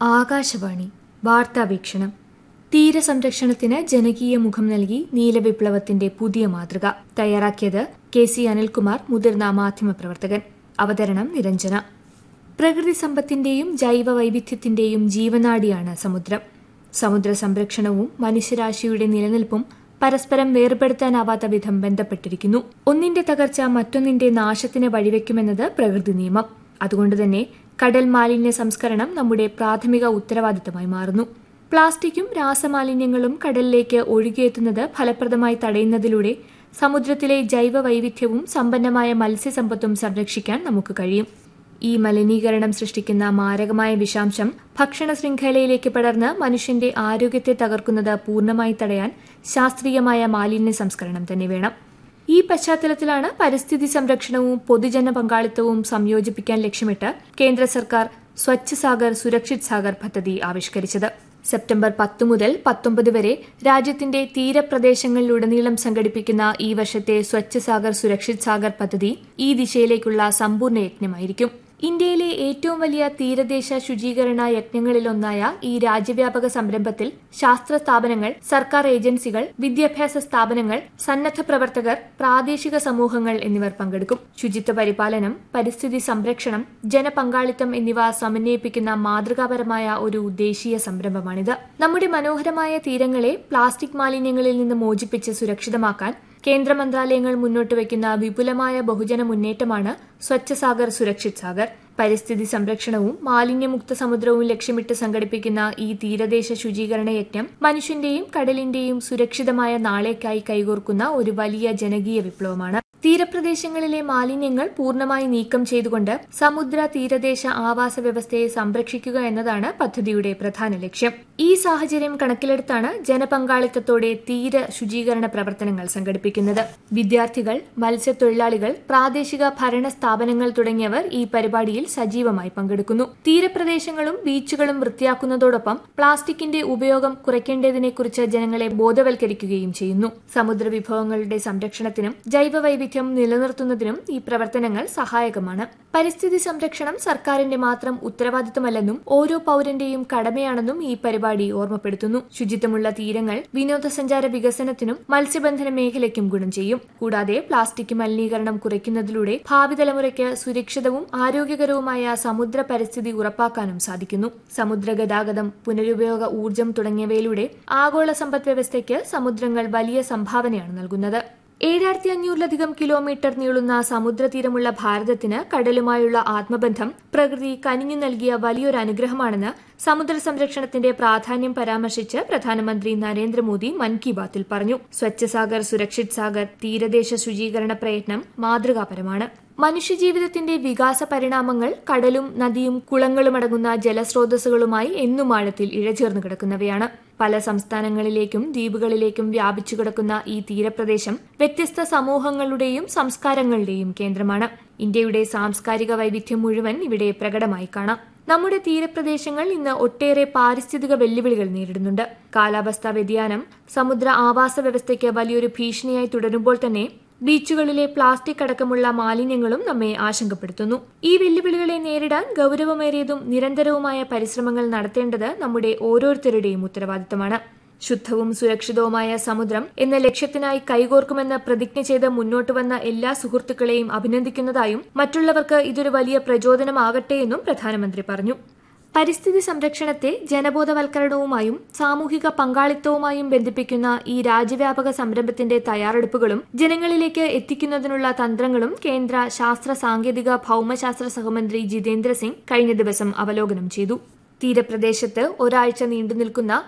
ആകാശവാണി വാർത്താവീക്ഷണം തീരസംരക്ഷണത്തിന് ജനകീയ മുഖം നൽകി നീലവിപ്ലവത്തിന്റെ പുതിയ മാതൃക തയ്യാറാക്കിയത് കെ സി അനിൽകുമാർ മുതിർന്ന മാധ്യമപ്രവർത്തകൻ അവതരണം നിരഞ്ജന പ്രകൃതി സമ്പത്തിന്റെയും ജൈവ വൈവിധ്യത്തിന്റെയും ജീവനാഡിയാണ് സമുദ്രം സമുദ്ര സംരക്ഷണവും മനുഷ്യരാശിയുടെ നിലനിൽപ്പും പരസ്പരം വേർപെടുത്താനാവാത്ത വിധം ബന്ധപ്പെട്ടിരിക്കുന്നു ഒന്നിന്റെ തകർച്ച മറ്റൊന്നിന്റെ നാശത്തിന് വഴിവെക്കുമെന്നത് പ്രകൃതി നിയമം അതുകൊണ്ടുതന്നെ കടൽ മാലിന്യ സംസ്കരണം നമ്മുടെ പ്രാഥമിക ഉത്തരവാദിത്തമായി മാറുന്നു പ്ലാസ്റ്റിക്കും രാസമാലിന്യങ്ങളും കടലിലേക്ക് ഒഴുകിയെത്തുന്നത് ഫലപ്രദമായി തടയുന്നതിലൂടെ സമുദ്രത്തിലെ ജൈവ വൈവിധ്യവും സമ്പന്നമായ മത്സ്യസമ്പത്തും സംരക്ഷിക്കാൻ നമുക്ക് കഴിയും ഈ മലിനീകരണം സൃഷ്ടിക്കുന്ന മാരകമായ വിഷാംശം ഭക്ഷണ ശൃംഖലയിലേക്ക് പടർന്ന് മനുഷ്യന്റെ ആരോഗ്യത്തെ തകർക്കുന്നത് പൂർണ്ണമായി തടയാൻ ശാസ്ത്രീയമായ മാലിന്യ സംസ്കരണം തന്നെ വേണം ഈ പശ്ചാത്തലത്തിലാണ് പരിസ്ഥിതി സംരക്ഷണവും പൊതുജന പങ്കാളിത്തവും സംയോജിപ്പിക്കാൻ ലക്ഷ്യമിട്ട് കേന്ദ്ര സർക്കാർ സ്വച്ഛ് സാഗർ സുരക്ഷിത് സാഗർ പദ്ധതി ആവിഷ്കരിച്ചത് സെപ്റ്റംബർ പത്ത് മുതൽ പത്തൊമ്പത് വരെ രാജ്യത്തിന്റെ തീരപ്രദേശങ്ങളിലുടനീളം സംഘടിപ്പിക്കുന്ന ഈ വർഷത്തെ സ്വച്ഛ് സാഗർ സുരക്ഷിത് സാഗർ പദ്ധതി ഈ ദിശയിലേക്കുള്ള സമ്പൂർണ്ണ യജ്ഞമായിരിക്കും ഇന്ത്യയിലെ ഏറ്റവും വലിയ തീരദേശ ശുചീകരണ യജ്ഞങ്ങളിലൊന്നായ ഈ രാജ്യവ്യാപക സംരംഭത്തിൽ ശാസ്ത്ര സ്ഥാപനങ്ങൾ സർക്കാർ ഏജൻസികൾ വിദ്യാഭ്യാസ സ്ഥാപനങ്ങൾ സന്നദ്ധ പ്രവർത്തകർ പ്രാദേശിക സമൂഹങ്ങൾ എന്നിവർ പങ്കെടുക്കും ശുചിത്വ പരിപാലനം പരിസ്ഥിതി സംരക്ഷണം ജനപങ്കാളിത്തം എന്നിവ സമന്വയിപ്പിക്കുന്ന മാതൃകാപരമായ ഒരു ദേശീയ സംരംഭമാണിത് നമ്മുടെ മനോഹരമായ തീരങ്ങളെ പ്ലാസ്റ്റിക് മാലിന്യങ്ങളിൽ നിന്ന് മോചിപ്പിച്ച് സുരക്ഷിതമാക്കാൻ കേന്ദ്ര മന്ത്രാലയങ്ങൾ മുന്നോട്ട് വയ്ക്കുന്ന വിപുലമായ ബഹുജന മുന്നേറ്റമാണ് സ്വച്ഛ സാഗർ സുരക്ഷിത് സാഗർ പരിസ്ഥിതി സംരക്ഷണവും മാലിന്യമുക്ത സമുദ്രവും ലക്ഷ്യമിട്ട് സംഘടിപ്പിക്കുന്ന ഈ തീരദേശ ശുചീകരണ യജ്ഞം മനുഷ്യന്റെയും കടലിന്റെയും സുരക്ഷിതമായ നാളേക്കായി കൈകോർക്കുന്ന ഒരു വലിയ ജനകീയ വിപ്ലവമാണ് തീരപ്രദേശങ്ങളിലെ മാലിന്യങ്ങൾ പൂർണ്ണമായി നീക്കം ചെയ്തുകൊണ്ട് സമുദ്ര തീരദേശ ആവാസ വ്യവസ്ഥയെ സംരക്ഷിക്കുക എന്നതാണ് പദ്ധതിയുടെ പ്രധാന ലക്ഷ്യം ഈ സാഹചര്യം കണക്കിലെടുത്താണ് ജനപങ്കാളിത്തത്തോടെ തീര ശുചീകരണ പ്രവർത്തനങ്ങൾ സംഘടിപ്പിക്കുന്നത് വിദ്യാർത്ഥികൾ മത്സ്യത്തൊഴിലാളികൾ പ്രാദേശിക ഭരണ സ്ഥാപനങ്ങൾ തുടങ്ങിയവർ ഈ പരിപാടിയിൽ സജീവമായി പങ്കെടുക്കുന്നു തീരപ്രദേശങ്ങളും ബീച്ചുകളും വൃത്തിയാക്കുന്നതോടൊപ്പം പ്ലാസ്റ്റിക്കിന്റെ ഉപയോഗം കുറയ്ക്കേണ്ടതിനെക്കുറിച്ച് ജനങ്ങളെ ബോധവൽക്കരിക്കുകയും ചെയ്യുന്നു സമുദ്ര വിഭവങ്ങളുടെ സംരക്ഷണത്തിനും ജൈവവൈവിധ്യം നിലനിർത്തുന്നതിനും ഈ പ്രവർത്തനങ്ങൾ സഹായകമാണ് പരിസ്ഥിതി സംരക്ഷണം സർക്കാരിന്റെ മാത്രം ഉത്തരവാദിത്തമല്ലെന്നും ഓരോ പൌരന്റെയും കടമയാണെന്നും ഈ പരിപാടി ഓർമ്മപ്പെടുത്തുന്നു ശുചിത്വമുള്ള തീരങ്ങൾ വിനോദസഞ്ചാര വികസനത്തിനും മത്സ്യബന്ധന മേഖലയ്ക്കും ഗുണം ചെയ്യും കൂടാതെ പ്ലാസ്റ്റിക് മലിനീകരണം കുറയ്ക്കുന്നതിലൂടെ ഭാവി തലമുറയ്ക്ക് സുരക്ഷിതവും ആരോഗ്യകരവുമായ സമുദ്ര പരിസ്ഥിതി ഉറപ്പാക്കാനും സാധിക്കുന്നു സമുദ്ര ഗതാഗതം പുനരുപയോഗ ഊർജ്ജം തുടങ്ങിയവയിലൂടെ ആഗോള സമ്പദ് വ്യവസ്ഥയ്ക്ക് സമുദ്രങ്ങൾ വലിയ സംഭാവനയാണ് നൽകുന്നത് ഏഴായിരത്തി അഞ്ഞൂറിലധികം കിലോമീറ്റർ നീളുന്ന സമുദ്രതീരമുള്ള ഭാരതത്തിന് കടലുമായുള്ള ആത്മബന്ധം പ്രകൃതി കനിഞ്ഞു നൽകിയ വലിയൊരു അനുഗ്രഹമാണെന്ന് സമുദ്ര സംരക്ഷണത്തിന്റെ പ്രാധാന്യം പരാമർശിച്ച് പ്രധാനമന്ത്രി നരേന്ദ്രമോദി മൻ കി ബാത്തിൽ പറഞ്ഞു സ്വച്ഛ സാഗർ സുരക്ഷിത് സാഗർ തീരദേശ ശുചീകരണ പ്രയത്നം മാതൃകാപരമാണ് മനുഷ്യജീവിതത്തിന്റെ വികാസ പരിണാമങ്ങൾ കടലും നദിയും കുളങ്ങളും അടങ്ങുന്ന ജലസ്രോതസ്സുകളുമായി എന്നും ആഴത്തിൽ ഇഴചേർന്ന് കിടക്കുന്നവയാണ് പല സംസ്ഥാനങ്ങളിലേക്കും ദ്വീപുകളിലേക്കും വ്യാപിച്ചു കിടക്കുന്ന ഈ തീരപ്രദേശം വ്യത്യസ്ത സമൂഹങ്ങളുടെയും സംസ്കാരങ്ങളുടെയും കേന്ദ്രമാണ് ഇന്ത്യയുടെ സാംസ്കാരിക വൈവിധ്യം മുഴുവൻ ഇവിടെ പ്രകടമായി കാണാം നമ്മുടെ തീരപ്രദേശങ്ങൾ ഇന്ന് ഒട്ടേറെ പാരിസ്ഥിതിക വെല്ലുവിളികൾ നേരിടുന്നുണ്ട് കാലാവസ്ഥാ വ്യതിയാനം സമുദ്ര ആവാസ വ്യവസ്ഥയ്ക്ക് വലിയൊരു ഭീഷണിയായി തുടരുമ്പോൾ തന്നെ ബീച്ചുകളിലെ പ്ലാസ്റ്റിക് അടക്കമുള്ള മാലിന്യങ്ങളും നമ്മെ ആശങ്കപ്പെടുത്തുന്നു ഈ വെല്ലുവിളികളെ നേരിടാൻ ഗൌരവമേറിയതും നിരന്തരവുമായ പരിശ്രമങ്ങൾ നടത്തേണ്ടത് നമ്മുടെ ഓരോരുത്തരുടെയും ഉത്തരവാദിത്തമാണ് ശുദ്ധവും സുരക്ഷിതവുമായ സമുദ്രം എന്ന ലക്ഷ്യത്തിനായി കൈകോർക്കുമെന്ന് പ്രതിജ്ഞ ചെയ്ത് മുന്നോട്ട് വന്ന എല്ലാ സുഹൃത്തുക്കളെയും അഭിനന്ദിക്കുന്നതായും മറ്റുള്ളവർക്ക് ഇതൊരു വലിയ പ്രചോദനമാകട്ടെയെന്നും പ്രധാനമന്ത്രി പറഞ്ഞു പരിസ്ഥിതി സംരക്ഷണത്തെ ജനബോധവൽക്കരണവുമായും സാമൂഹിക പങ്കാളിത്തവുമായും ബന്ധിപ്പിക്കുന്ന ഈ രാജ്യവ്യാപക സംരംഭത്തിന്റെ തയ്യാറെടുപ്പുകളും ജനങ്ങളിലേക്ക് എത്തിക്കുന്നതിനുള്ള തന്ത്രങ്ങളും കേന്ദ്ര ശാസ്ത്ര സാങ്കേതിക ഭൌമശാസ്ത്ര സഹമന്ത്രി ജിതേന്ദ്ര സിംഗ് കഴിഞ്ഞ ദിവസം അവലോകനം ചെയ്തു തീരപ്രദേശത്ത് ഒരാഴ്ച നീണ്ടുനിൽക്കുന്ന